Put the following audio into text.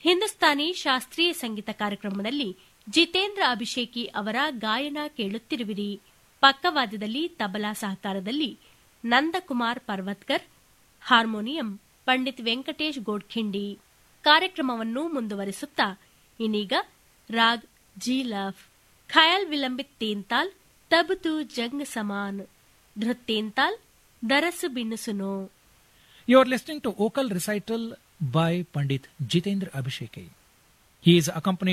ಹಿಂದೂಸ್ತಾನಿ ಶಾಸ್ತ್ರೀಯ ಸಂಗೀತ ಕಾರ್ಯಕ್ರಮದಲ್ಲಿ ಜಿತೇಂದ್ರ ಅಭಿಷೇಕಿ ಅವರ ಗಾಯನ ಕೇಳುತ್ತಿರುವಿರಿ ಪಕ್ಕವಾದ್ಯದಲ್ಲಿ ತಬಲಾ ಸಹಕಾರದಲ್ಲಿ ನಂದಕುಮಾರ್ ಪರ್ವತ್ಕರ್ ಹಾರ್ಮೋನಿಯಂ ಪಂಡಿತ್ ವೆಂಕಟೇಶ್ ಗೋಡ್ಖಿಂಡಿ ಕಾರ್ಯಕ್ರಮವನ್ನು ಮುಂದುವರಿಸುತ್ತಾ ಇನ್ನೀಗ ರಾಗ್ ಜೀಲಫ್ ಖಯಾಲ್ ವಿಲಂಬಿತ್ ತೇಂತಾಲ್ ತಬ್ ತು ಜಂಗ್ ಸಮಾನ್ ಧೃತ್ತೇಂತಾಲ್ ದರಸ್ ಬಿನ್ ಸುನೋ You are listening to vocal recital by Pandit Jitendra Abhisheki. He is accompanied